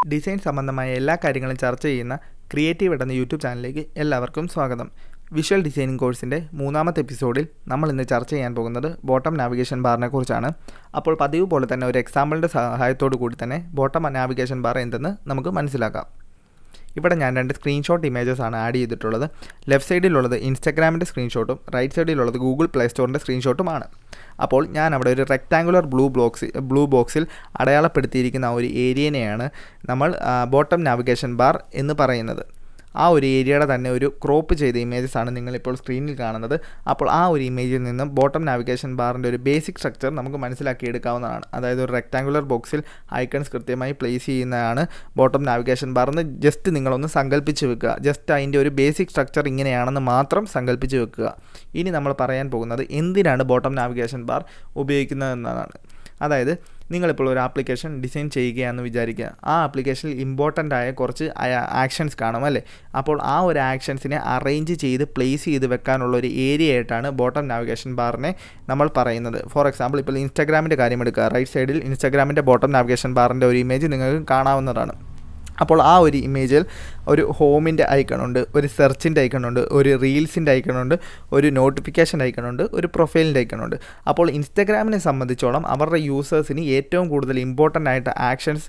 design സംബന്ധമായ എല്ലാ കാര്യങ്ങളും ചർച്ച ചെയ്യുന്ന ക്രിയേറ്റീവ് എന്ന യൂട്യൂബ് ചാനലിലേക്ക് എല്ലാവർക്കും സ്വാഗതം വിഷ്വൽ ഡിസൈനിങ് കോഴ്സിൻ്റെ മൂന്നാമത്തെ എപ്പിസോഡിൽ നമ്മൾ ഇന്ന് ചർച്ച ചെയ്യാൻ പോകുന്നത് ബോട്ടം നാവിഗേഷൻ ബാറിനെ കുറിച്ചാണ് അപ്പോൾ പതിവ് പോലെ തന്നെ ഒരു എക്സാമ്പിളിൻ്റെ സഹായത്തോടു കൂടി തന്നെ ബോട്ടം നാവിഗേഷൻ ബാർ എന്തെന്ന് നമുക്ക് മനസ്സിലാക്കാം ഇവിടെ ഞാൻ രണ്ട് സ്ക്രീൻഷോട്ട് ഇമേജസ് ആണ് ആഡ് ചെയ്തിട്ടുള്ളത് ലെഫ്റ്റ് സൈഡിലുള്ളത് ഇൻസ്റ്റാഗ്രാമിൻ്റെ സ്ക്രീൻഷോട്ടും റൈറ്റ് സൈഡിലുള്ളത് ഗൂഗിൾ പ്ലേ സ്റ്റോറിൻ്റെ സ്ക്രീൻഷോട്ടുമാണ് അപ്പോൾ ഞാൻ അവിടെ ഒരു റെക്റ്റാങ്കുലർ ബ്ലൂ ബോക്സ് ബ്ലൂ ബോക്സിൽ അടയാളപ്പെടുത്തിയിരിക്കുന്ന ആ ഒരു ഏരിയനെയാണ് നമ്മൾ ബോട്ടം നാവിഗേഷൻ ബാർ എന്ന് പറയുന്നത് ആ ഒരു ഏരിയയുടെ തന്നെ ഒരു ക്രോപ്പ് ചെയ്ത ഇമേജസ് ആണ് നിങ്ങളിപ്പോൾ സ്ക്രീനിൽ കാണുന്നത് അപ്പോൾ ആ ഒരു ഇമേജിൽ നിന്നും ബോട്ടം നാവിഗേഷൻ ബാറിൻ്റെ ഒരു ബേസിക് സ്ട്രക്ചർ നമുക്ക് മനസ്സിലാക്കി എടുക്കാവുന്നതാണ് അതായത് ഒരു റെക്റ്റാങ്കുലർ ബോക്സിൽ ഐക്കൺസ് കൃത്യമായി പ്ലേസ് ചെയ്യുന്നതാണ് ബോട്ടം നാവിഗേഷൻ ബാർ എന്ന് ജസ്റ്റ് നിങ്ങളൊന്ന് സങ്കല്പിച്ച് വെക്കുക ജസ്റ്റ് അതിൻ്റെ ഒരു ബേസിക് സ്ട്രക്ചർ ഇങ്ങനെയാണെന്ന് മാത്രം സങ്കല്പിച്ച് വെക്കുക ഇനി നമ്മൾ പറയാൻ പോകുന്നത് എന്തിനാണ് ബോട്ടം നാവിഗേഷൻ ബാർ ഉപയോഗിക്കുന്നത് എന്നതാണ് അതായത് നിങ്ങളിപ്പോൾ ഒരു ആപ്ലിക്കേഷൻ ഡിസൈൻ ചെയ്യുകയാണെന്ന് വിചാരിക്കുക ആ ആപ്ലിക്കേഷനിൽ ഇമ്പോർട്ടൻ്റ് ആയ കുറച്ച് ആക്ഷൻസ് കാണും അല്ലേ അപ്പോൾ ആ ഒരു ആക്ഷൻസിനെ അറേഞ്ച് ചെയ്ത് പ്ലേസ് ചെയ്ത് വെക്കാനുള്ള ഒരു ഏരിയ ആയിട്ടാണ് ബോട്ടം നാവിഗേഷൻ ബാറിനെ നമ്മൾ പറയുന്നത് ഫോർ എക്സാമ്പിൾ ഇപ്പോൾ ഇൻസ്റ്റാഗ്രാമിൻ്റെ കാര്യം എടുക്കുക റൈറ്റ് സൈഡിൽ ഇൻസ്റ്റാഗ്രാമിൻ്റെ ബോട്ടം നാവിഗേഷൻ ബാറിൻ്റെ ഒരു ഇമേജ് നിങ്ങൾക്ക് കാണാവുന്നതാണ് അപ്പോൾ ആ ഒരു ഇമേജിൽ ഒരു ഹോമിൻ്റെ ഐക്കണുണ്ട് ഒരു സെർച്ചിൻ്റെ ഐക്കണുണ്ട് ഒരു റീൽസിൻ്റെ ഐക്കണുണ്ട് ഒരു നോട്ടിഫിക്കേഷൻ ഐക്കണുണ്ട് ഒരു പ്രൊഫൈലിൻ്റെ ഐക്കണുണ്ട് അപ്പോൾ ഇൻസ്റ്റഗ്രാമിനെ സംബന്ധിച്ചോളം അവരുടെ യൂസേഴ്സിന് ഏറ്റവും കൂടുതൽ ഇമ്പോർട്ടൻ്റ് ആയിട്ട് ആക്ഷൻസ്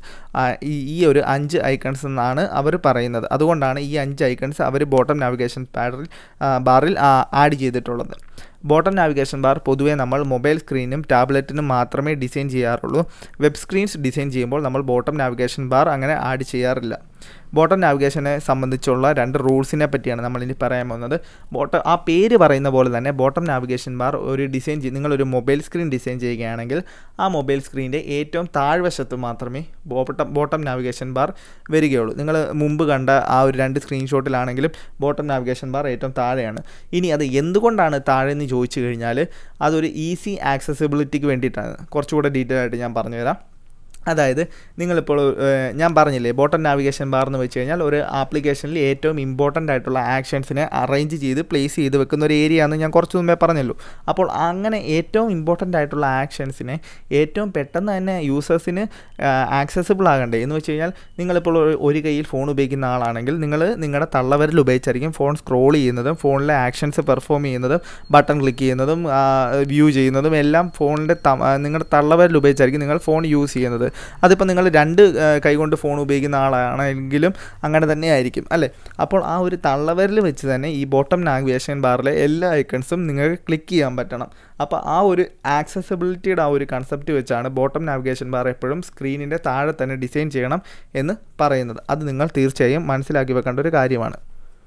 ഈ ഒരു അഞ്ച് ഐക്കൺസ് എന്നാണ് അവർ പറയുന്നത് അതുകൊണ്ടാണ് ഈ അഞ്ച് ഐക്കൺസ് അവർ ബോട്ടം നാവിഗേഷൻ പാഡിൽ ബാറിൽ ആഡ് ചെയ്തിട്ടുള്ളത് ബോട്ടം നാവിഗേഷൻ ബാർ പൊതുവേ നമ്മൾ മൊബൈൽ സ്ക്രീനും ടാബ്ലറ്റിനും മാത്രമേ ഡിസൈൻ ചെയ്യാറുള്ളൂ വെബ് സ്ക്രീൻസ് ഡിസൈൻ ചെയ്യുമ്പോൾ നമ്മൾ ബോട്ടം നാവിഗേഷൻ ബാർ അങ്ങനെ ആഡ് ചെയ്യാറില്ല ബോട്ടം നാവിഗേഷനെ സംബന്ധിച്ചുള്ള രണ്ട് റൂൾസിനെ പറ്റിയാണ് നമ്മൾ ഇനി പറയാൻ പോകുന്നത് ബോട്ടം ആ പേര് പറയുന്ന പോലെ തന്നെ ബോട്ടം നാവിഗേഷൻ ബാർ ഒരു ഡിസൈൻ നിങ്ങളൊരു മൊബൈൽ സ്ക്രീൻ ഡിസൈൻ ചെയ്യുകയാണെങ്കിൽ ആ മൊബൈൽ സ്ക്രീനിൻ്റെ ഏറ്റവും താഴ്വശത്ത് മാത്രമേ ബോട്ടം ബോട്ടം നാവിഗേഷൻ ബാർ വരികയുള്ളൂ നിങ്ങൾ മുമ്പ് കണ്ട ആ ഒരു രണ്ട് സ്ക്രീൻഷോട്ടിലാണെങ്കിലും ബോട്ടം നാവിഗേഷൻ ബാർ ഏറ്റവും താഴെയാണ് ഇനി അത് എന്തുകൊണ്ടാണ് താഴെ എന്ന് ചോദിച്ചു കഴിഞ്ഞാൽ അതൊരു ഈസി ആക്സസിബിലിറ്റിക്ക് വേണ്ടിയിട്ടാണ് കുറച്ചുകൂടെ ഡീറ്റെയിൽ ആയിട്ട് ഞാൻ പറഞ്ഞുതരാം അതായത് നിങ്ങളിപ്പോൾ ഞാൻ പറഞ്ഞില്ലേ ബോട്ടം നാവിഗേഷൻ ബാർ എന്ന് വെച്ച് കഴിഞ്ഞാൽ ഒരു ആപ്ലിക്കേഷനിൽ ഏറ്റവും ഇമ്പോർട്ടൻ്റ് ആയിട്ടുള്ള ആക്ഷൻസിനെ അറേഞ്ച് ചെയ്ത് പ്ലേസ് ചെയ്ത് വെക്കുന്ന ഒരു ഏരിയ ആണെന്ന് ഞാൻ കുറച്ച് മുമ്പേ പറഞ്ഞല്ലോ അപ്പോൾ അങ്ങനെ ഏറ്റവും ഇമ്പോർട്ടൻ്റ് ആയിട്ടുള്ള ആക്ഷൻസിനെ ഏറ്റവും പെട്ടെന്ന് തന്നെ യൂസേഴ്സിന് ആക്സസിബിൾ ആകണ്ടേ എന്ന് വെച്ച് കഴിഞ്ഞാൽ നിങ്ങളിപ്പോൾ ഒരു കയ്യിൽ ഫോൺ ഉപയോഗിക്കുന്ന ആളാണെങ്കിൽ നിങ്ങൾ നിങ്ങളുടെ തള്ളവരിൽ ഉപയോഗിച്ചായിരിക്കും ഫോൺ സ്ക്രോൾ ചെയ്യുന്നതും ഫോണിലെ ആക്ഷൻസ് പെർഫോം ചെയ്യുന്നതും ബട്ടൺ ക്ലിക്ക് ചെയ്യുന്നതും വ്യൂ ചെയ്യുന്നതും എല്ലാം ഫോണിൻ്റെ നിങ്ങളുടെ തള്ളവരിൽ ഉപയോഗിച്ചായിരിക്കും നിങ്ങൾ ഫോൺ യൂസ് ചെയ്യുന്നത് അതിപ്പോൾ നിങ്ങൾ രണ്ട് കൈകൊണ്ട് ഫോൺ ഉപയോഗിക്കുന്ന ആളാണെങ്കിലും അങ്ങനെ തന്നെ ആയിരിക്കും അല്ലേ അപ്പോൾ ആ ഒരു തള്ളവരിൽ വെച്ച് തന്നെ ഈ ബോട്ടം നാവിഗേഷൻ ബാറിലെ എല്ലാ ഐക്കൺസും നിങ്ങൾക്ക് ക്ലിക്ക് ചെയ്യാൻ പറ്റണം അപ്പോൾ ആ ഒരു ആക്സസിബിലിറ്റിയുടെ ആ ഒരു കൺസെപ്റ്റ് വെച്ചാണ് ബോട്ടം നാവിഗേഷൻ ബാർ എപ്പോഴും സ്ക്രീനിൻ്റെ താഴെ തന്നെ ഡിസൈൻ ചെയ്യണം എന്ന് പറയുന്നത് അത് നിങ്ങൾ തീർച്ചയായും മനസ്സിലാക്കി വെക്കേണ്ട ഒരു കാര്യമാണ്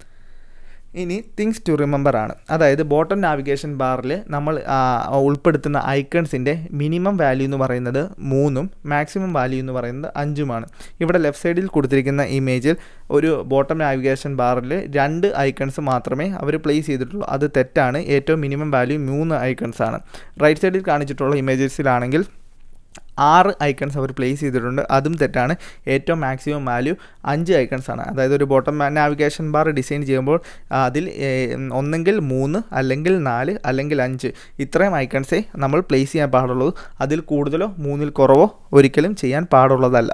ഇനി തിങ്സ് ടു റിമെമ്പർ ആണ് അതായത് ബോട്ടം നാവിഗേഷൻ ബാറിൽ നമ്മൾ ഉൾപ്പെടുത്തുന്ന ഐക്കൺസിൻ്റെ മിനിമം വാല്യൂ എന്ന് പറയുന്നത് മൂന്നും മാക്സിമം വാല്യൂ എന്ന് പറയുന്നത് അഞ്ചുമാണ് ഇവിടെ ലെഫ്റ്റ് സൈഡിൽ കൊടുത്തിരിക്കുന്ന ഇമേജിൽ ഒരു ബോട്ടം നാവിഗേഷൻ ബാറിൽ രണ്ട് ഐക്കൺസ് മാത്രമേ അവർ പ്ലേസ് ചെയ്തിട്ടുള്ളൂ അത് തെറ്റാണ് ഏറ്റവും മിനിമം വാല്യൂ മൂന്ന് ഐക്കൺസ് ആണ് റൈറ്റ് സൈഡിൽ കാണിച്ചിട്ടുള്ള ഇമേജസിലാണെങ്കിൽ ആറ് ഐക്കൺസ് അവർ പ്ലേസ് ചെയ്തിട്ടുണ്ട് അതും തെറ്റാണ് ഏറ്റവും മാക്സിമം വാല്യൂ അഞ്ച് ഐക്കൺസ് ആണ് അതായത് ഒരു ബോട്ടം നാവിഗേഷൻ ബാർ ഡിസൈൻ ചെയ്യുമ്പോൾ അതിൽ ഒന്നെങ്കിൽ മൂന്ന് അല്ലെങ്കിൽ നാല് അല്ലെങ്കിൽ അഞ്ച് ഇത്രയും ഐക്കൺസേ നമ്മൾ പ്ലേസ് ചെയ്യാൻ പാടുള്ളൂ അതിൽ കൂടുതലോ മൂന്നിൽ കുറവോ ഒരിക്കലും ചെയ്യാൻ പാടുള്ളതല്ല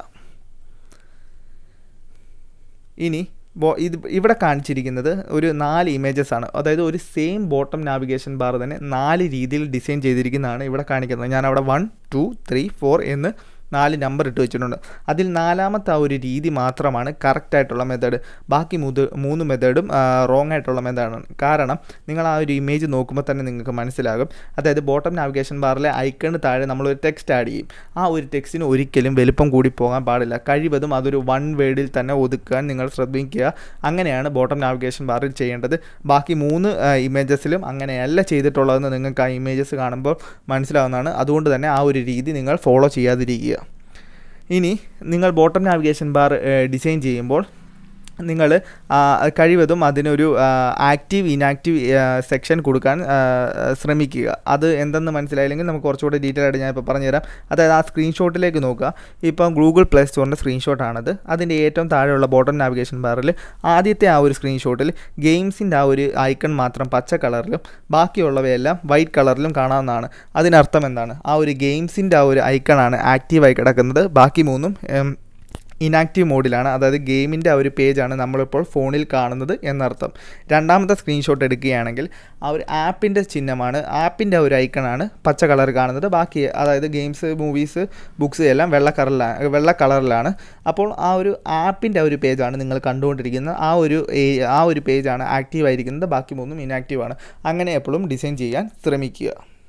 ഇനി ബോ ഇത് ഇവിടെ കാണിച്ചിരിക്കുന്നത് ഒരു നാല് ഇമേജസ് ആണ് അതായത് ഒരു സെയിം ബോട്ടം നാവിഗേഷൻ ബാർ തന്നെ നാല് രീതിയിൽ ഡിസൈൻ ചെയ്തിരിക്കുന്നതാണ് ഇവിടെ കാണിക്കുന്നത് ഞാൻ അവിടെ വൺ ടു ത്രീ ഫോർ എന്ന് നാല് നമ്പർ ഇട്ട് വെച്ചിട്ടുണ്ട് അതിൽ നാലാമത്തെ ആ ഒരു രീതി മാത്രമാണ് കറക്റ്റ് ആയിട്ടുള്ള മെത്തേഡ് ബാക്കി മൂന്ന് മൂന്ന് മെത്തേഡും റോങ് ആയിട്ടുള്ള മെത്തേഡാണ് കാരണം നിങ്ങൾ ആ ഒരു ഇമേജ് നോക്കുമ്പോൾ തന്നെ നിങ്ങൾക്ക് മനസ്സിലാകും അതായത് ബോട്ടം നാവിഗേഷൻ ബാറിലെ ഐക്കണ് താഴെ നമ്മളൊരു ടെക്സ്റ്റ് ആഡ് ചെയ്യും ആ ഒരു ടെക്സ്റ്റിന് ഒരിക്കലും വലുപ്പം കൂടി പോകാൻ പാടില്ല കഴിവതും അതൊരു വൺ വേർഡിൽ തന്നെ ഒതുക്കാൻ നിങ്ങൾ ശ്രദ്ധിക്കുക അങ്ങനെയാണ് ബോട്ടം നാവിഗേഷൻ ബാറിൽ ചെയ്യേണ്ടത് ബാക്കി മൂന്ന് ഇമേജസിലും അങ്ങനെയല്ല ചെയ്തിട്ടുള്ളതെന്ന് നിങ്ങൾക്ക് ആ ഇമേജസ് കാണുമ്പോൾ മനസ്സിലാവുന്നതാണ് അതുകൊണ്ട് തന്നെ ആ ഒരു രീതി നിങ്ങൾ ഫോളോ ചെയ്യാതിരിക്കുക ഇനി നിങ്ങൾ ബോട്ടം നാവിഗേഷൻ ബാർ ഡിസൈൻ ചെയ്യുമ്പോൾ നിങ്ങൾ കഴിവതും അതിനൊരു ആക്റ്റീവ് ഇനാക്റ്റീവ് സെക്ഷൻ കൊടുക്കാൻ ശ്രമിക്കുക അത് എന്തെന്ന് മനസ്സിലായില്ലെങ്കിൽ നമുക്ക് കുറച്ചുകൂടി ഡീറ്റെയിൽ ആയിട്ട് ഞാൻ ഇപ്പോൾ പറഞ്ഞുതരാം അതായത് ആ സ്ക്രീൻഷോട്ടിലേക്ക് നോക്കുക ഇപ്പം ഗൂഗിൾ പ്ലേ സ്റ്റോറിൻ്റെ സ്ക്രീൻഷോട്ടാണത് അതിൻ്റെ ഏറ്റവും താഴെയുള്ള ബോട്ടം നാവിഗേഷൻ ബാറിൽ ആദ്യത്തെ ആ ഒരു സ്ക്രീൻഷോട്ടിൽ ഗെയിംസിൻ്റെ ആ ഒരു ഐക്കൺ മാത്രം പച്ച കളറിലും ബാക്കിയുള്ളവയെല്ലാം വൈറ്റ് കളറിലും കാണാവുന്നതാണ് അതിനർത്ഥം എന്താണ് ആ ഒരു ഗെയിംസിൻ്റെ ആ ഒരു ഐക്കണാണ് ആക്റ്റീവായി കിടക്കുന്നത് ബാക്കി മൂന്നും ഇനാക്റ്റീവ് മോഡിലാണ് അതായത് ഗെയിമിൻ്റെ ആ ഒരു പേജാണ് നമ്മളിപ്പോൾ ഫോണിൽ കാണുന്നത് എന്നർത്ഥം രണ്ടാമത്തെ സ്ക്രീൻഷോട്ട് എടുക്കുകയാണെങ്കിൽ ആ ഒരു ആപ്പിൻ്റെ ചിഹ്നമാണ് ആപ്പിൻ്റെ ഒരു ഐക്കണാണ് പച്ച കളർ കാണുന്നത് ബാക്കി അതായത് ഗെയിംസ് മൂവീസ് ബുക്സ് എല്ലാം വെള്ള കളറിലാണ് വെള്ള കളറിലാണ് അപ്പോൾ ആ ഒരു ആപ്പിൻ്റെ ഒരു പേജാണ് നിങ്ങൾ കണ്ടുകൊണ്ടിരിക്കുന്നത് ആ ഒരു ഏ- ആ ഒരു പേജാണ് ആക്റ്റീവ് ആയിരിക്കുന്നത് ബാക്കി മൂന്നും ഇനാക്റ്റീവ് ആണ് അങ്ങനെ എപ്പോഴും ഡിസൈൻ ചെയ്യാൻ ശ്രമിക്കുക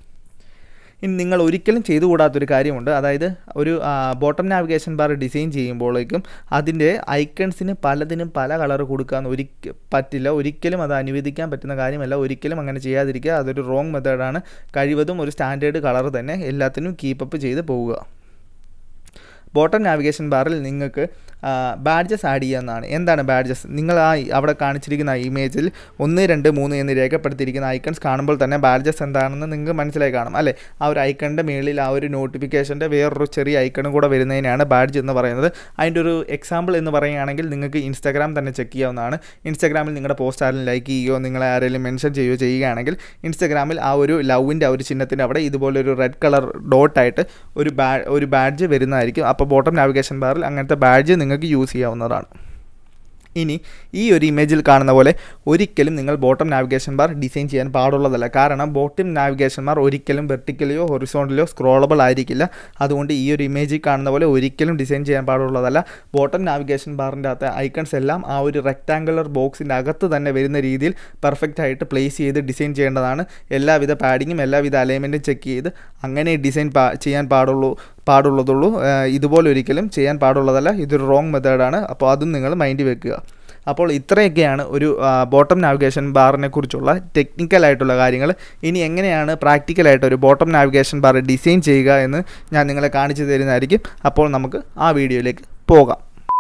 ഇനി നിങ്ങൾ ഒരിക്കലും ചെയ്തുകൂടാത്തൊരു കാര്യമുണ്ട് അതായത് ഒരു ബോട്ടം നാവിഗേഷൻ ബാർ ഡിസൈൻ ചെയ്യുമ്പോഴേക്കും അതിൻ്റെ ഐക്കൺസിന് പലതിനും പല കളർ കൊടുക്കാൻ ഒരിക്ക പറ്റില്ല ഒരിക്കലും അത് അനുവദിക്കാൻ പറ്റുന്ന കാര്യമല്ല ഒരിക്കലും അങ്ങനെ ചെയ്യാതിരിക്കുക അതൊരു റോങ് മെത്തേഡാണ് കഴിവതും ഒരു സ്റ്റാൻഡേർഡ് കളർ തന്നെ എല്ലാത്തിനും കീപ്പപ്പ് ചെയ്ത് പോവുക ബോട്ടം നാവിഗേഷൻ ബാറിൽ നിങ്ങൾക്ക് ബാഡ്ജസ് ആഡ് ചെയ്യാവുന്നതാണ് എന്താണ് ബാഡ്ജസ് നിങ്ങൾ ആ അവിടെ കാണിച്ചിരിക്കുന്ന ആ ഇമേജിൽ ഒന്ന് രണ്ട് മൂന്ന് എന്ന് രേഖപ്പെടുത്തിയിരിക്കുന്ന ഐക്കൺസ് കാണുമ്പോൾ തന്നെ ബാഡ്ജസ് എന്താണെന്ന് നിങ്ങൾക്ക് മനസ്സിലായി കാണും അല്ലേ ആ ഒരു ഐക്കണിൻ്റെ മേളിൽ ആ ഒരു നോട്ടിഫിക്കേഷൻ്റെ വേറൊരു ചെറിയ ഐക്കണും കൂടെ വരുന്നതിനാണ് ബാഡ്ജ് എന്ന് പറയുന്നത് അതിൻ്റെ ഒരു എക്സാമ്പിൾ എന്ന് പറയുകയാണെങ്കിൽ നിങ്ങൾക്ക് ഇൻസ്റ്റാഗ്രാം തന്നെ ചെക്ക് ചെയ്യാവുന്നതാണ് ഇൻസ്റ്റാഗ്രാമിൽ നിങ്ങളുടെ പോസ്റ്റ് ആരെങ്കിലും ലൈക്ക് ചെയ്യുകയോ നിങ്ങളെ ആരെങ്കിലും മെൻഷൻ ചെയ്യുകയോ ചെയ്യുകയാണെങ്കിൽ ഇൻസ്റ്റാഗ്രാമിൽ ആ ഒരു ലവിൻ്റെ ആ ഒരു ചിഹ്നത്തിൻ്റെ അവിടെ ഇതുപോലെ ഒരു റെഡ് കളർ ഡോട്ടായിട്ട് ഒരു ബാ ഒരു ബാഡ്ജ് വരുന്നതായിരിക്കും അപ്പോൾ ബോട്ടം നാവിഗേഷൻ ബാറിൽ അങ്ങനത്തെ ബാഡ്ജ് നിങ്ങൾക്ക് യൂസ് ചെയ്യാവുന്നതാണ് ഇനി ഈ ഒരു ഇമേജിൽ കാണുന്ന പോലെ ഒരിക്കലും നിങ്ങൾ ബോട്ടം നാവിഗേഷൻ ബാർ ഡിസൈൻ ചെയ്യാൻ പാടുള്ളതല്ല കാരണം ബോട്ടം നാവിഗേഷൻ ബാർ ഒരിക്കലും വെർട്ടിക്കലിയോ ഹൊറിസോണ്ടലിയോ സ്ക്രോളബിൾ ആയിരിക്കില്ല അതുകൊണ്ട് ഈ ഒരു ഇമേജിൽ കാണുന്ന പോലെ ഒരിക്കലും ഡിസൈൻ ചെയ്യാൻ പാടുള്ളതല്ല ബോട്ടം നാവിഗേഷൻ ബാറിൻ്റെ അകത്ത് ഐക്കൺസ് എല്ലാം ആ ഒരു റെക്റ്റാങ്കുലർ ബോക്സിൻ്റെ അകത്ത് തന്നെ വരുന്ന രീതിയിൽ പെർഫെക്റ്റ് ആയിട്ട് പ്ലേസ് ചെയ്ത് ഡിസൈൻ ചെയ്യേണ്ടതാണ് എല്ലാവിധ പാഡിങ്ങും എല്ലാവിധ അലൈൻമെൻറ്റും ചെക്ക് ചെയ്ത് അങ്ങനെ ഡിസൈൻ പാ ചെയ്യാൻ പാടുള്ളൂ പാടുള്ളതുള്ളൂ ഏഹ് ഇതുപോലെ ഒരിക്കലും ചെയ്യാൻ പാടുള്ളതല്ല ഇതൊരു റോങ് മെത്തേഡാണ് അപ്പോൾ അതും നിങ്ങൾ മൈൻഡിൽ വെക്കുക അപ്പോൾ ഇത്രയൊക്കെയാണ് ഒരു ബോട്ടം നാവിഗേഷൻ ബാറിനെ കുറിച്ചുള്ള ടെക്നിക്കലായിട്ടുള്ള കാര്യങ്ങൾ ഇനി എങ്ങനെയാണ് പ്രാക്ടിക്കലായിട്ട് ഒരു ബോട്ടം നാവിഗേഷൻ ബാർ ഡിസൈൻ ചെയ്യുക എന്ന് ഞാൻ നിങ്ങളെ കാണിച്ചു തരുന്നതായിരിക്കും അപ്പോൾ നമുക്ക് ആ വീഡിയോയിലേക്ക് പോകാം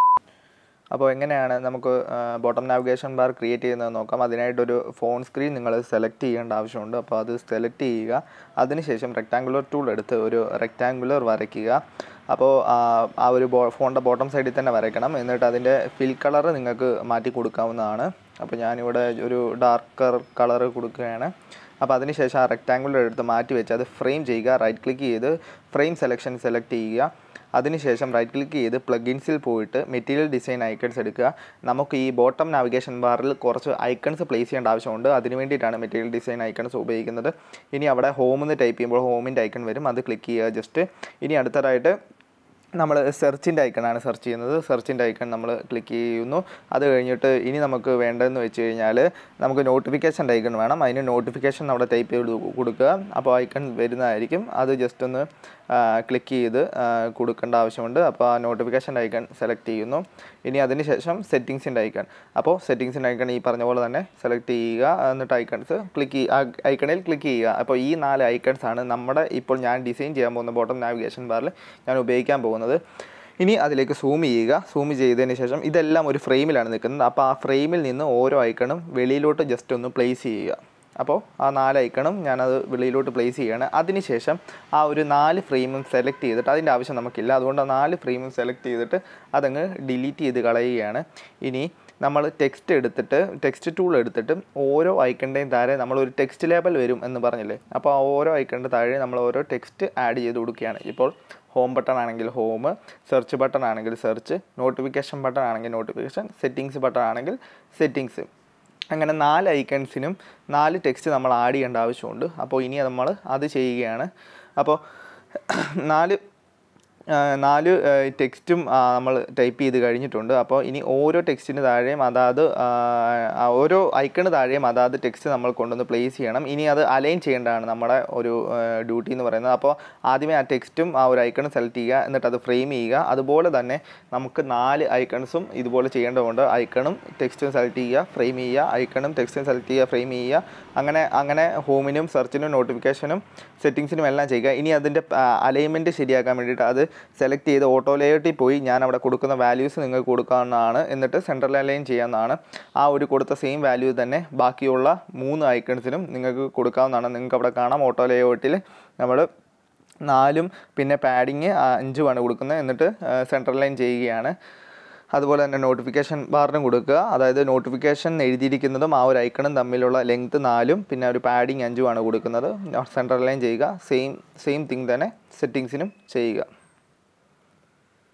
അപ്പോൾ എങ്ങനെയാണ് നമുക്ക് ബോട്ടം നാവിഗേഷൻ ബാർ ക്രിയേറ്റ് ചെയ്യുന്നത് നോക്കാം അതിനായിട്ടൊരു ഫോൺ സ്ക്രീൻ നിങ്ങൾ സെലക്ട് ചെയ്യേണ്ട ആവശ്യമുണ്ട് അപ്പോൾ അത് സെലക്ട് ചെയ്യുക അതിനുശേഷം റെക്റ്റാങ്കുലർ ടൂൾ എടുത്ത് ഒരു റെക്റ്റാങ്കുലർ വരയ്ക്കുക അപ്പോൾ ആ ആ ഒരു ബോ ഫോണിൻ്റെ ബോട്ടം സൈഡിൽ തന്നെ വരയ്ക്കണം എന്നിട്ട് അതിൻ്റെ ഫിൽ കളർ നിങ്ങൾക്ക് മാറ്റി കൊടുക്കാവുന്നതാണ് അപ്പോൾ ഞാനിവിടെ ഒരു ഡാർക്കർ കളർ കൊടുക്കുകയാണ് അപ്പോൾ അതിനുശേഷം ആ റെക്റ്റാങ്കുലർ എടുത്ത് മാറ്റി വെച്ച് അത് ഫ്രെയിം ചെയ്യുക റൈറ്റ് ക്ലിക്ക് ചെയ്ത് ഫ്രെയിം സെലക്ഷൻ സെലക്ട് ചെയ്യുക അതിനുശേഷം റൈറ്റ് ക്ലിക്ക് ചെയ്ത് പ്ലഗിൻസിൽ പോയിട്ട് മെറ്റീരിയൽ ഡിസൈൻ ഐക്കൺസ് എടുക്കുക നമുക്ക് ഈ ബോട്ടം നാവിഗേഷൻ ബാറിൽ കുറച്ച് ഐക്കൺസ് പ്ലേസ് ചെയ്യേണ്ട ആവശ്യമുണ്ട് അതിന് വേണ്ടിയിട്ടാണ് മെറ്റീരിയൽ ഡിസൈൻ ഐക്കൺസ് ഉപയോഗിക്കുന്നത് ഇനി അവിടെ ഹോമെന്ന് ടൈപ്പ് ചെയ്യുമ്പോൾ ഹോമിൻ്റെ ഐക്കൺ വരും അത് ക്ലിക്ക് ചെയ്യുക ജസ്റ്റ് ഇനി അടുത്തതായിട്ട് നമ്മൾ സെർച്ചിൻ്റെ ഐക്കണാണ് സെർച്ച് ചെയ്യുന്നത് സെർച്ചിൻ്റെ ഐക്കൺ നമ്മൾ ക്ലിക്ക് ചെയ്യുന്നു അത് കഴിഞ്ഞിട്ട് ഇനി നമുക്ക് വേണ്ടതെന്ന് വെച്ച് കഴിഞ്ഞാൽ നമുക്ക് നോട്ടിഫിക്കേഷൻ്റെ ഐക്കൺ വേണം അതിന് നോട്ടിഫിക്കേഷൻ അവിടെ ടൈപ്പ് ചെയ്ത് കൊടുക്കുക അപ്പോൾ ഐക്കൺ വരുന്നതായിരിക്കും അത് ജസ്റ്റ് ഒന്ന് ക്ലിക്ക് ചെയ്ത് ആ, കൊടുക്കേണ്ട ആവശ്യമുണ്ട് അപ്പോൾ ആ നോട്ടിഫിക്കേഷൻ ഐക്കൺ സെലക്ട് ചെയ്യുന്നു ഇനി അതിന് ശേഷം സെറ്റിങ്സിൻ്റെ ഐക്കൺ അപ്പോൾ സെറ്റിങ്സിൻ്റെ ഐക്കൺ ഈ പറഞ്ഞ പോലെ തന്നെ സെലക്ട് ചെയ്യുക എന്നിട്ട് ഐക്കൺസ് ക്ലിക്ക് ഐക്കണിൽ ക്ലിക്ക് ചെയ്യുക അപ്പോൾ ഈ നാല് ഐക്കൺസ് ആണ് നമ്മുടെ ഇപ്പോൾ ഞാൻ ഡിസൈൻ ചെയ്യാൻ പോകുന്ന ബോട്ടം നാവിഗേഷൻ ബാറിൽ ഞാൻ ഉപയോഗിക്കാൻ പോകുന്നത് ഇനി അതിലേക്ക് സൂം ചെയ്യുക സൂം ചെയ്തതിന് ശേഷം ഇതെല്ലാം ഒരു ഫ്രെയിമിലാണ് നിൽക്കുന്നത് അപ്പോൾ ആ ഫ്രെയിമിൽ നിന്ന് ഓരോ ഐക്കണും വെളിയിലോട്ട് ജസ്റ്റ് ഒന്ന് പ്ലേസ് ചെയ്യുക അപ്പോൾ ആ നാല് ഐക്കണും ഞാനത് വെളിയിലോട്ട് പ്ലേസ് ചെയ്യുകയാണ് അതിനുശേഷം ആ ഒരു നാല് ഫ്രെയിമും സെലക്ട് ചെയ്തിട്ട് അതിൻ്റെ ആവശ്യം നമുക്കില്ല അതുകൊണ്ട് ആ നാല് ഫ്രെയിമും സെലക്ട് ചെയ്തിട്ട് അതങ്ങ് ഡിലീറ്റ് ചെയ്ത് കളയുകയാണ് ഇനി നമ്മൾ ടെക്സ്റ്റ് എടുത്തിട്ട് ടെക്സ്റ്റ് ടൂൾ എടുത്തിട്ട് ഓരോ ഐക്കണിൻ്റെയും താഴെ നമ്മളൊരു ടെക്സ്റ്റ് ലേബൽ വരും എന്ന് പറഞ്ഞില്ലേ അപ്പോൾ ആ ഓരോ ഐക്കണിൻ്റെ താഴെ നമ്മൾ ഓരോ ടെക്സ്റ്റ് ആഡ് ചെയ്ത് കൊടുക്കുകയാണ് ഇപ്പോൾ ഹോം ബട്ടൺ ആണെങ്കിൽ ഹോം സെർച്ച് ബട്ടൺ ആണെങ്കിൽ സെർച്ച് നോട്ടിഫിക്കേഷൻ ബട്ടൺ ആണെങ്കിൽ നോട്ടിഫിക്കേഷൻ സെറ്റിങ്സ് ബട്ടൺ ആണെങ്കിൽ സെറ്റിങ്സ് അങ്ങനെ നാല് ഐക്കൺസിനും നാല് ടെക്സ്റ്റ് നമ്മൾ ആഡ് ചെയ്യേണ്ട ആവശ്യമുണ്ട് അപ്പോൾ ഇനി നമ്മൾ അത് ചെയ്യുകയാണ് അപ്പോൾ നാല് ആ, നാല് ടെക്സ്റ്റും നമ്മൾ ടൈപ്പ് ചെയ്ത് കഴിഞ്ഞിട്ടുണ്ട് അപ്പോൾ ഇനി ഓരോ ടെക്സ്റ്റിന് താഴെയും അതാത് ആ, ആ, ഓരോ ഐക്കണ് താഴെയും അതാത് ടെക്സ്റ്റ് നമ്മൾ കൊണ്ടുവന്ന് പ്ലേസ് ചെയ്യണം ഇനി അത് അലൈൻ ചെയ്യേണ്ടതാണ് നമ്മുടെ ഒരു ഡ്യൂട്ടി എന്ന് പറയുന്നത് അപ്പോൾ ആദ്യമേ ആ ടെക്സ്റ്റും ആ ഒരു ഐക്കണും സെലക്ട് ചെയ്യുക എന്നിട്ട് അത് ഫ്രെയിം ചെയ്യുക അതുപോലെ തന്നെ നമുക്ക് നാല് ഐക്കൺസും ഇതുപോലെ ചെയ്യേണ്ടതുണ്ട് ഐക്കണും ടെക്സ്റ്റും സെലക്ട് ചെയ്യുക ഫ്രെയിം ചെയ്യുക ഐക്കണും ടെക്സ്റ്റും സെലക്ട് ചെയ്യുക ഫ്രെയിം ചെയ്യുക അങ്ങനെ അങ്ങനെ ഹോമിനും സെർച്ചിനും നോട്ടിഫിക്കേഷനും സെറ്റിങ്സിനും എല്ലാം ചെയ്യുക ഇനി അതിൻ്റെ അലൈൻമെൻറ്റ് ശരിയാക്കാൻ വേണ്ടിയിട്ട് അത് സെലക്ട് ചെയ്ത് ഓട്ടോ ലേഔട്ടിൽ പോയി ഞാൻ അവിടെ കൊടുക്കുന്ന വാല്യൂസ് നിങ്ങൾക്ക് കൊടുക്കാവുന്നതാണ് എന്നിട്ട് സെൻട്രൽ അലൈൻ ചെയ്യാവുന്നതാണ് ആ ഒരു കൊടുത്ത സെയിം വാല്യൂ തന്നെ ബാക്കിയുള്ള മൂന്ന് ഐക്കൺസിനും നിങ്ങൾക്ക് കൊടുക്കാവുന്നതാണ് നിങ്ങൾക്ക് അവിടെ കാണാം ഓട്ടോ ലേഔട്ടിൽ നമ്മൾ നാലും പിന്നെ പാഡിങ് അഞ്ചുമാണ് കൊടുക്കുന്നത് എന്നിട്ട് സെൻട്രൽ ലൈൻ ചെയ്യുകയാണ് അതുപോലെ തന്നെ നോട്ടിഫിക്കേഷൻ ബാറിനും കൊടുക്കുക അതായത് നോട്ടിഫിക്കേഷൻ എഴുതിയിരിക്കുന്നതും ആ ഒരു ഐക്കണും തമ്മിലുള്ള ലെങ്ത് നാലും പിന്നെ ഒരു പാഡിങ് അഞ്ചുമാണ് കൊടുക്കുന്നത് സെൻട്രൽ ലൈൻ ചെയ്യുക സെയിം സെയിം തിങ് തന്നെ സെറ്റിങ്സിനും ചെയ്യുക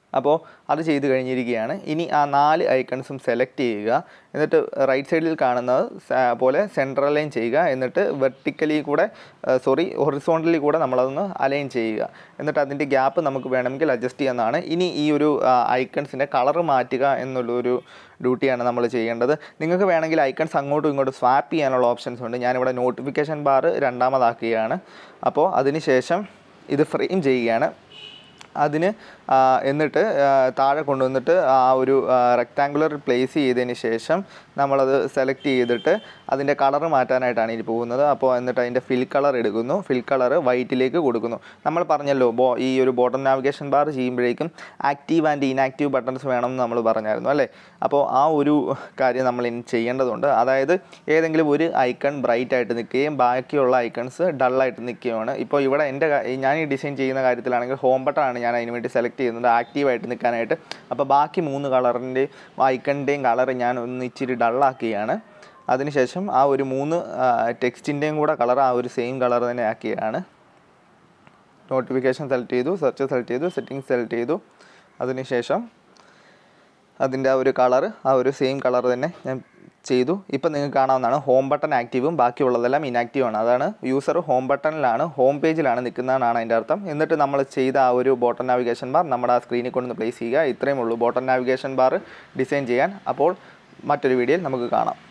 അപ്പോൾ അത് ചെയ്ത് കഴിഞ്ഞിരിക്കുകയാണ് ഇനി ആ നാല് ഐക്കൺസും സെലക്ട് ചെയ്യുക എന്നിട്ട് റൈറ്റ് സൈഡിൽ കാണുന്നത് സ- പോലെ സെൻട്രൽ ലൈൻ ചെയ്യുക എന്നിട്ട് വെർട്ടിക്കലി കൂടെ സോറി ഹൊറിസോണ്ടലി കൂടെ നമ്മളതൊന്ന് അലൈൻ ചെയ്യുക എന്നിട്ട് അതിൻ്റെ ഗ്യാപ്പ് നമുക്ക് വേണമെങ്കിൽ അഡ്ജസ്റ്റ് ചെയ്യാവുന്നതാണ് ഇനി ഈ ഒരു ഐക്കൺസിൻ്റെ കളർ മാറ്റുക എന്നുള്ളൊരു ഡ്യൂട്ടിയാണ് നമ്മൾ ചെയ്യേണ്ടത് നിങ്ങൾക്ക് വേണമെങ്കിൽ ഐക്കൺസ് അങ്ങോട്ടും ഇങ്ങോട്ടും സ്വാപ്പ് ചെയ്യാനുള്ള ഓപ്ഷൻസ് ഉണ്ട് ഞാനിവിടെ നോട്ടിഫിക്കേഷൻ ബാർ രണ്ടാമതാക്കുകയാണ് അപ്പോൾ അതിന് ശേഷം ഇത് ഫ്രെയിം ചെയ്യുകയാണ് അതിന് ആ, എന്നിട്ട് ആ, താഴെ കൊണ്ടുവന്നിട്ട് ആ ഒരു റെക്റ്റാങ്കുലർ പ്ലേസ് ചെയ്തതിന് ശേഷം നമ്മളത് സെലക്ട് ചെയ്തിട്ട് അതിൻ്റെ കളർ മാറ്റാനായിട്ടാണ് ഇനി പോകുന്നത് അപ്പോൾ എന്നിട്ട് അതിൻ്റെ ഫിൽ കളർ എടുക്കുന്നു ഫിൽ കളർ വൈറ്റിലേക്ക് കൊടുക്കുന്നു നമ്മൾ പറഞ്ഞല്ലോ ബോ ഈ ഒരു ബോട്ടം നാവിഗേഷൻ ബാർ ചെയ്യുമ്പോഴേക്കും ആക്റ്റീവ് ആൻഡ് ഇനാക്റ്റീവ് ബട്ടൺസ് വേണമെന്ന് നമ്മൾ പറഞ്ഞായിരുന്നു അല്ലേ അപ്പോൾ ആ ഒരു കാര്യം നമ്മൾ ഇനി ചെയ്യേണ്ടതുണ്ട് അതായത് ഏതെങ്കിലും ഒരു ഐക്കൺ ബ്രൈറ്റ് ആയിട്ട് നിൽക്കുകയും ബാക്കിയുള്ള ഐക്കൺസ് ഡള്ളായിട്ട് നിൽക്കുകയാണ് ഇപ്പോൾ ഇവിടെ എൻ്റെ കാ- ഞാൻ ഈ ഡിസൈൻ ചെയ്യുന്ന കാര്യത്തിലാണെങ്കിൽ ഹോം ബട്ടണാണ് ഞാൻ അതിന് വേണ്ടി സെലക്ട് ചെയ്യുന്നത് ആക്റ്റീവായിട്ട് നിൽക്കാനായിട്ട് അപ്പോൾ ബാക്കി മൂന്ന് കളറിൻ്റെയും ഐക്കണിൻ്റെയും കളർ ഞാൻ ഒന്ന് ഇച്ചിരി ഡള്ളാക്കുകയാണ് അതിനുശേഷം ആ ഒരു മൂന്ന് ടെക്സ്റ്റിൻ്റെയും കൂടെ കളർ ആ ഒരു സെയിം കളർ തന്നെ ആക്കിയാണ് നോട്ടിഫിക്കേഷൻ സെലക്ട് ചെയ്തു സെർച്ച് സെലക്ട് ചെയ്തു സെറ്റിംഗ്സ് സെലക്ട് ചെയ്തു അതിനുശേഷം അതിൻ്റെ ആ ഒരു കളർ ആ ഒരു സെയിം കളർ തന്നെ ഞാൻ ചെയ്തു ഇപ്പം നിങ്ങൾക്ക് കാണാവുന്നതാണ് ഹോം ബട്ടൺ ആക്റ്റീവും ബാക്കിയുള്ളതെല്ലാം ഇനാക്റ്റീവ് ആണ് അതാണ് യൂസർ ഹോം ബട്ടണിലാണ് ഹോം പേജിലാണ് നിൽക്കുന്നതെന്നാണ് അതിൻ്റെ അർത്ഥം എന്നിട്ട് നമ്മൾ ചെയ്ത ആ ഒരു ബോട്ടൺ നാവിഗേഷൻ ബാർ നമ്മുടെ ആ സ്ക്രീനിൽ കൊണ്ടുവന്ന് പ്ലേസ് ചെയ്യുക ഇത്രയും ഉള്ളൂ ബോട്ടൺ നാവിഗേഷൻ ബാർ ഡിസൈൻ ചെയ്യാൻ അപ്പോൾ മറ്റൊരു വീഡിയോയിൽ നമുക്ക് കാണാം